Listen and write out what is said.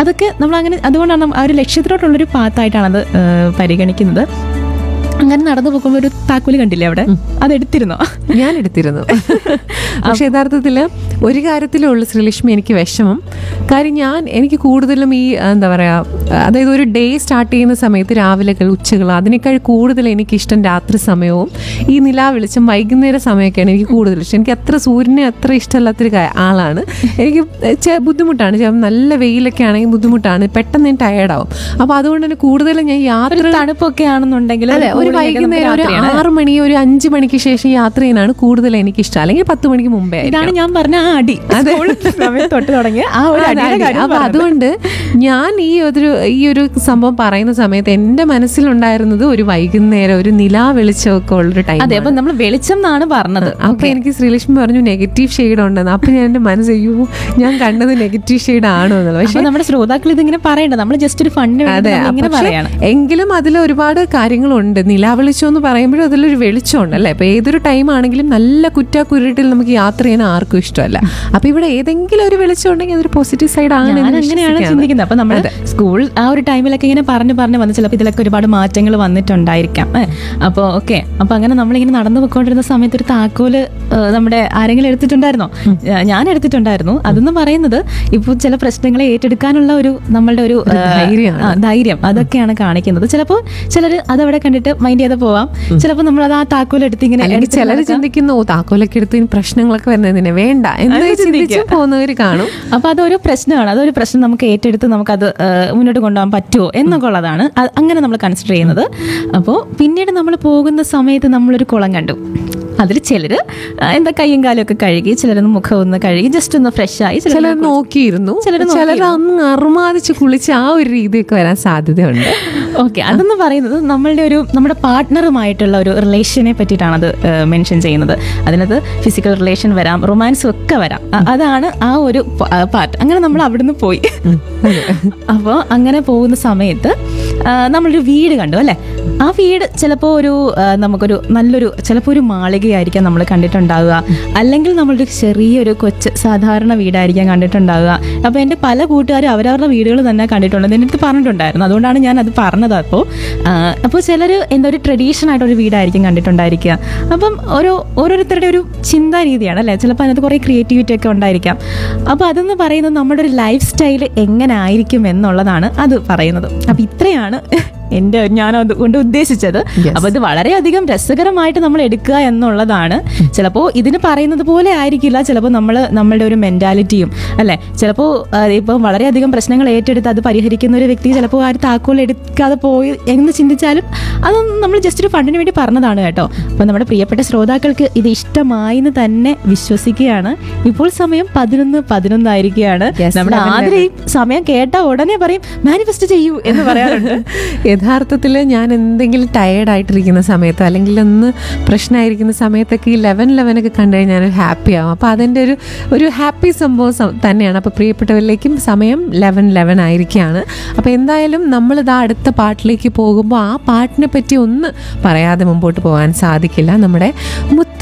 അതൊക്കെ നമ്മൾ അങ്ങനെ അതുകൊണ്ടാണ് നമ്മ- ആ ഒരു ലക്ഷ്യത്തിലോട്ടുള്ളൊരു പാത്തായിട്ടാണ് അത് ഏഹ്, പരിഗണിക്കുന്നത് അങ്ങനെ നടന്നു പോകുമ്പോൾ ഒരു താക്കോല് കണ്ടില്ലേ അവിടെ അതെടുത്തിരുന്നോ ഞാൻ എടുത്തിരുന്നു പക്ഷെ യഥാർത്ഥത്തിൽ ഒരു കാര്യത്തിലേ ഉള്ളൂ ശ്രീലക്ഷ്മി എനിക്ക് വിഷമം കാര്യം ഞാൻ എനിക്ക് കൂടുതലും ഈ എന്താ പറയുക അതായത് ഒരു ഡേ സ്റ്റാർട്ട് ചെയ്യുന്ന സമയത്ത് രാവിലെകൾ ഉച്ചകൾ അതിനേക്കാൾ കൂടുതൽ എനിക്കിഷ്ടം രാത്രി സമയവും ഈ നിലാ വെളിച്ചം വൈകുന്നേര സമയമൊക്കെയാണ് എനിക്ക് കൂടുതൽ ഇഷ്ടം എനിക്ക് അത്ര സൂര്യനെ അത്ര ഇഷ്ടമല്ലാത്തൊരു കാ- ആളാണ് എനിക്ക് ചെ- ബുദ്ധിമുട്ടാണ് ചെ- നല്ല വെയിലൊക്കെ ആണെങ്കിൽ ബുദ്ധിമുട്ടാണ് പെട്ടെന്ന് ഞാൻ ടയേർഡാവും അപ്പോൾ അതുകൊണ്ട് തന്നെ കൂടുതലും ഞാൻ യാത്ര ഒരു തണുപ്പൊക്കെ ആണെന്നുണ്ടെങ്കിൽ അതെ ഒരു വൈകുന്നേരം ഒരു ആറ് മണി ഒരു അഞ്ച് മണിക്ക് ശേഷം യാത്ര ചെയ്യാനാണ് കൂടുതൽ എനിക്ക് ഇഷ്ടം അല്ലെങ്കിൽ പത്ത് മണിക്ക് മുമ്പേ ആയിരിക്കും. ഇതാണ് ഞാൻ പറഞ്ഞ ആ അടി സ്കൂൾ സമയത്ത് തൊട്ട് തുടങ്ങിയ ആ ഒരു അതെ, അടിയുടെ അതെ. കാര്യം അപ്പൊ പറഞ്ഞത്. അതുകൊണ്ട് ഞാൻ ഈ ഒരു ഈ ഒരു സംഭവം പറയുന്ന സമയത്ത് എന്റെ മനസ്സിലുണ്ടായിരുന്നത് ഒരു വൈകുന്നേരം ഒരു നിലാ വെളിച്ചമൊക്കെ ഉള്ളൊരു ടൈം അതെ അപ്പൊ നമ്മൾ വെളിച്ചം എന്നാണ് പറഞ്ഞത് അപ്പൊ എനിക്ക് ശ്രീലക്ഷ്മി പറഞ്ഞു നെഗറ്റീവ് ഷെയ്ഡ് ഉണ്ടെന്ന് അപ്പൊ ഞാൻ എന്റെ മനസ്സ് അയ്യോ ഞാൻ കണ്ടത് നെഗറ്റീവ് ഷെയ്ഡ് ആണോ എന്നുള്ളത് പക്ഷെ പക്ഷെ നമ്മുടെ ശ്രോതാക്കൾ ഇതിങ്ങനെ പറയണ്ട നമ്മൾ ജസ്റ്റ് ഒരു ഫണ്ടിന് വേണ്ടി അതെ നമ്മൾ ഇങ്ങനെ പക്ഷേ പറയാണ് എങ്കിലും അതിൽ ഒരുപാട് കാര്യങ്ങളുണ്ട് നിലാവെളിച്ചം എന്ന് പറയുമ്പോഴും അതിലൊരു വെളിച്ചമുണ്ട് അല്ലേ ഇപ്പൊ ഏതൊരു ടൈം ആണെങ്കിലും നല്ല കുറ്റാക്കുരുട്ടിൽ നമുക്ക് യാത്ര ചെയ്യാൻ ആർക്കും ഇഷ്ടമല്ല അപ്പൊ ഇവിടെ ഏതെങ്കിലും ഒരു വെളിച്ചം ഉണ്ടെങ്കിൽ അതൊരു പോസിറ്റീവ് സൈഡ് ആണ് ഞാൻ എന്ന് അങ്ങനെയാണ് വിശ്വസിക്കുകയാണ്. ചിന്തിക്കുന്നത് അപ്പൊ നമ്മൾ സ്കൂൾ ആ ഒരു ടൈമിലൊക്കെ ഇങ്ങനെ പറഞ്ഞു പറഞ്ഞു വന്ന് ചിലപ്പോൾ ഇതിലൊക്കെ ഒരുപാട് മാറ്റങ്ങൾ വന്നിട്ടുണ്ടായിരിക്കാം ഏ, അപ്പോൾ ഓക്കെ അപ്പൊ അങ്ങനെ നമ്മളിങ്ങനെ നടന്നു പോയിക്കൊണ്ടിരുന്ന സമയത്ത് ഒരു താക്കോല് ഏ, നമ്മുടെ ആരെങ്കിലും എടുത്തിട്ടുണ്ടായിരുന്നോ ഏ, ഞാൻ എടുത്തിട്ടുണ്ടായിരുന്നു അതെന്ന് പറയുന്നത് ഇപ്പോൾ ചില പ്രശ്നങ്ങളെ ഏറ്റെടുക്കാനുള്ള ഒരു നമ്മളുടെ ഒരു ഏ, ധൈര്യമാണ്. ആ, ധൈര്യം അതൊക്കെയാണ് കാണിക്കുന്നത് ചിലപ്പോൾ ചിലർ അതവിടെ കണ്ടിട്ട് മൈൻഡ് ചെയ്ത് പോവാം ചിലപ്പോൾ നമ്മൾ അത് ആ താക്കോൽ എടുത്ത് ഇങ്ങനെ അല്ലെങ്കിൽ എടുത്ത് ചിലർ ചിന്തിക്കുന്നു "ഓ, താക്കോലൊക്കെ എടുത്ത് ഇനി പ്രശ്നങ്ങളൊക്കെ വരുന്നതിനെ വേണ്ട എന്ന് അങ്ങനെ ചിന്തിച്ച് പോകുന്നവർ കാണും അപ്പൊ അതൊരു പ്രശ്നമാണ് അതൊരു പ്രശ്നം നമുക്ക് ഏറ്റെടുത്ത് നമുക്കത് ആ, മുന്നോട്ട് കൊണ്ടുപോകാൻ പറ്റുമോ എന്നൊക്കെ ഉള്ളതാണ് അത് അങ്ങനെ നമ്മൾ കൺസിഡർ ചെയ്യുന്നത് അപ്പോൾ പിന്നീട് നമ്മൾ പോകുന്ന സമയത്ത് നമ്മളൊരു കുളം കണ്ടു അതിൽ ചിലർ എന്താ കയ്യും കാലും ഒക്കെ കഴുകി ചിലരൊന്ന് മുഖം ഒന്ന് കഴുകി ജസ്റ്റ് ഒന്ന് ഫ്രഷ് ആയി ചിലർ ചിലർ നോക്കിയിരുന്നു ചിലര് ചിലർ അങ്ങ് അറുമാതിച്ച് കുളിച്ച് ആ ഒരു രീതിയൊക്കെ വരാൻ സാധ്യതയുണ്ട് ഓക്കെ അതെന്ന് പറയുന്നത് നമ്മളുടെ ഒരു നമ്മുടെ പാർട്ട്ണറുമായിട്ടുള്ള ഒരു റിലേഷനെ പറ്റിയിട്ടാണ് അത് മെൻഷൻ ചെയ്യുന്നത് അതിനകത്ത് ഫിസിക്കൽ റിലേഷൻ വരാം റൊമാൻസും ഒക്കെ വരാം അ- അതാണ് ആ ഒരു പാർട്ട് അങ്ങനെ നമ്മൾ അവിടുന്ന് പോയി അപ്പോൾ അങ്ങനെ പോകുന്ന സമയത്ത് ആ, നമ്മളൊരു വീട് കണ്ടു അല്ലേ ആ വീട് ചിലപ്പോൾ ഒരു ആ, നമുക്കൊരു നല്ലൊരു ചിലപ്പോൾ ഒരു മാളികയായിരിക്കാം നമ്മൾ കണ്ടിട്ടുണ്ടാവുക അല്ലെങ്കിൽ നമ്മളൊരു ചെറിയൊരു കൊച്ച് സാധാരണ വീടായിരിക്കാം കണ്ടിട്ടുണ്ടാവുക അപ്പോൾ എൻ്റെ പല കൂട്ടുകാരും അവരവരുടെ വീടുകൾ തന്നെ കണ്ടിട്ടുണ്ട് എൻ്റെ അടുത്ത് പറഞ്ഞിട്ടുണ്ടായിരുന്നു അതുകൊണ്ടാണ് ഞാൻ അത് പറഞ്ഞത് അപ്പോൾ അപ്പോൾ ചിലർ എന്താ ഒരു ട്രഡീഷണൽ ആയിട്ടൊരു വീടായിരിക്കും കണ്ടിട്ടുണ്ടായിരിക്കുക അപ്പം ഓരോ ഓരോരുത്തരുടെ ഒരു ചിന്താ രീതിയാണ് അല്ലേ ചിലപ്പോൾ അതിനകത്ത് കുറേ ക്രിയേറ്റിവിറ്റി ഒക്കെ ഉണ്ടായിരിക്കാം അപ്പോൾ അതെന്ന് പറയുന്നത് നമ്മുടെ ഒരു ലൈഫ് സ്റ്റൈൽ എങ്ങനെ ആയിരിക്കും എന്നുള്ളതാണ് അത് പറയുന്നത് അപ്പോൾ ഇത്രയാണ് എൻ്റെ ഞാൻ അതുകൊണ്ട് ഉദ്ദേശിച്ചത് Yes. അപ്പോൾ ഇത് വളരെയധികം രസകരമായിട്ട് നമ്മൾ എടുക്കുക എന്നുള്ളതാണ് ചിലപ്പോൾ ഇതിന് പറയുന്നത് പോലെ ആയിരിക്കില്ല ചിലപ്പോൾ നമ്മൾ നമ്മളുടെ ഒരു മെന്റാലിറ്റിയും അല്ലെ ചിലപ്പോൾ ഇപ്പം വളരെയധികം പ്രശ്നങ്ങൾ ഏറ്റെടുത്ത് അത് പരിഹരിക്കുന്ന ഒരു വ്യക്തി ചിലപ്പോൾ ആ ഒരു താക്കോൽ എടുക്കാതെ പോയി എന്ന് ചിന്തിച്ചാലും അത് നമ്മൾ ജസ്റ്റ് ഒരു ഫണ്ടിന് വേണ്ടി പറഞ്ഞതാണ് കേട്ടോ അപ്പോൾ നമ്മുടെ പ്രിയപ്പെട്ട ശ്രോതാക്കൾക്ക് ഇത് ഇഷ്ടമായി എന്ന് തന്നെ വിശ്വസിക്കുകയാണ് ഇപ്പോൾ സമയം പതിനൊന്ന് പതിനൊന്നായിരിക്കുകയാണ് Yes, നമ്മുടെ eleven, ആദ്യം സമയം കേട്ട ഉടനെ പറയും മാനിഫെസ്റ്റ് ചെയ്യൂ എന്ന് പറയാറുണ്ട് യഥാർത്ഥത്തിൽ ഞാൻ എന്തെങ്കിലും ടയേർഡ് ആയിട്ടിരിക്കുന്ന സമയത്തോ അല്ലെങ്കിൽ ഒന്ന് പ്രശ്നമായിരിക്കുന്ന സമയത്തൊക്കെ ഈ ലെവൻ ലെവനൊക്കെ കണ്ടു കഴിഞ്ഞാൽ ഞാനൊരു ഹാപ്പി ആവും അപ്പോൾ അതിൻ്റെ ഒരു ഒരു ഹാപ്പി സംഭവം സം- തന്നെയാണ് അപ്പോൾ പ്രിയപ്പെട്ടവരിലേക്കും സമയം ലെവൻ ലെവൻ ആയിരിക്കുകയാണ് അപ്പോൾ എന്തായാലും നമ്മളിതാ അടുത്ത പാട്ടിലേക്ക് പോകുമ്പോൾ ആ പാട്ടിനെ പറ്റി ഒന്ന് പറയാതെ മുമ്പോട്ട് പോകാൻ സാധിക്കില്ല നമ്മുടെ മുത്ത